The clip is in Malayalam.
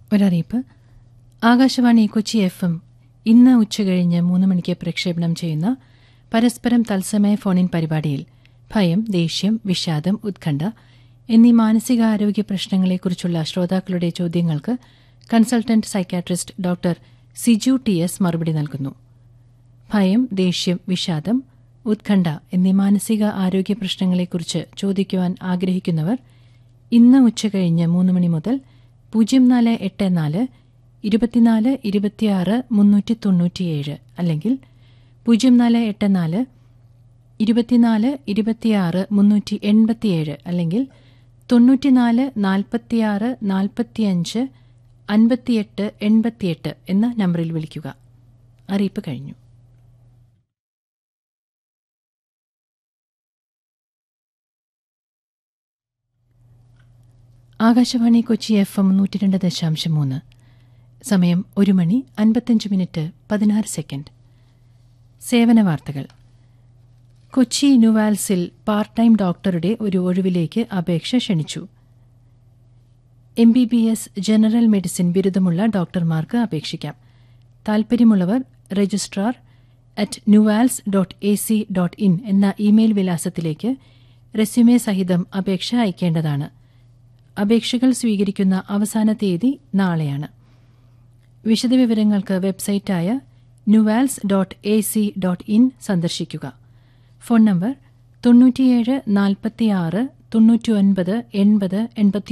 ഒരറിയിപ്പ് ആകാശവാണി കൊച്ചി എഫ് എം ഇന്ന് ഉച്ചകഴിഞ്ഞ് മൂന്ന് മണിക്ക് പ്രക്ഷേപണം ചെയ്യുന്ന പരസ്പരം തത്സമയ ഫോണിൻ പരിപാടിയിൽ ഭയം ദേഷ്യം വിഷാദം ഉത്കണ്ഠ എന്നീ മാനസികാരോഗ്യ പ്രശ്നങ്ങളെക്കുറിച്ചുള്ള ശ്രോതാക്കളുടെ ചോദ്യങ്ങൾക്ക് consultant psychiatrist doctor Siju T S മറുപടി നൽകുന്നു ഭയം ദേഷ്യം വിഷാദം ഉത്കണ്ഠ എന്നീ മാനസിക ആരോഗ്യ പ്രശ്നങ്ങളെക്കുറിച്ച് ചോദിക്കുവാൻ ആഗ്രഹിക്കുന്നവർ ഇന്ന് ഉച്ചകഴിഞ്ഞ് മൂന്ന് മണി മുതൽ പൂജ്യം നാല് എട്ട് നാല് ഇരുപത്തിനാല് ഇരുപത്തിയാറ് മുന്നൂറ്റി തൊണ്ണൂറ്റിയേഴ് അല്ലെങ്കിൽ പൂജ്യം നാല് എട്ട് നാല് ഇരുപത്തിനാല് ഇരുപത്തിയാറ് മുന്നൂറ്റി എൺപത്തിയേഴ് അല്ലെങ്കിൽ തൊണ്ണൂറ്റിനാല് നാൽപ്പത്തിയാറ് നാൽപ്പത്തിയഞ്ച് അൻപത്തിയെട്ട് എൺപത്തിയെട്ട് എന്ന നമ്പറിൽ വിളിക്കുക അറിയിപ്പ് കഴിഞ്ഞു ആകാശവാണി കൊച്ചി എഫ് എം നൂറ്റി രണ്ട് ദശാംശം മൂന്ന് സമയം ഒരു മണി അൻപത്തഞ്ച് മിനിറ്റ് പതിനാറ് സെക്കൻഡ് സേവന വാർത്തകൾ കൊച്ചി നുവാൽസിൽ പാർട്ട് ടൈം ഡോക്ടറുടെ ഒരു ഒഴിവിലേക്ക് അപേക്ഷ ക്ഷണിച്ചു M B B S general medicine ബിരുദമുള്ള ഡോക്ടർമാർക്ക് അപേക്ഷിക്കാം താൽപ്പര്യമുള്ളവർ registrar at NUALS dot A C dot in എന്ന ഇമെയിൽ വിലാസത്തിലേക്ക് റെസ്യൂമെ സഹിതം അപേക്ഷ അയക്കേണ്ടതാണ് അപേക്ഷകൾ സ്വീകരിക്കുന്ന അവസാന തീയതി നാളെയാണ് വിശദവിവരങ്ങൾക്ക് വെബ്സൈറ്റായ NUALS dot A C dot in സന്ദർശിക്കുക ഫോൺ നമ്പർ തൊണ്ണൂറ്റിയേഴ് നാൽപ്പത്തിയാറ് തൊണ്ണൂറ്റിയൊൻപത് എൺപത് എൺപത്തി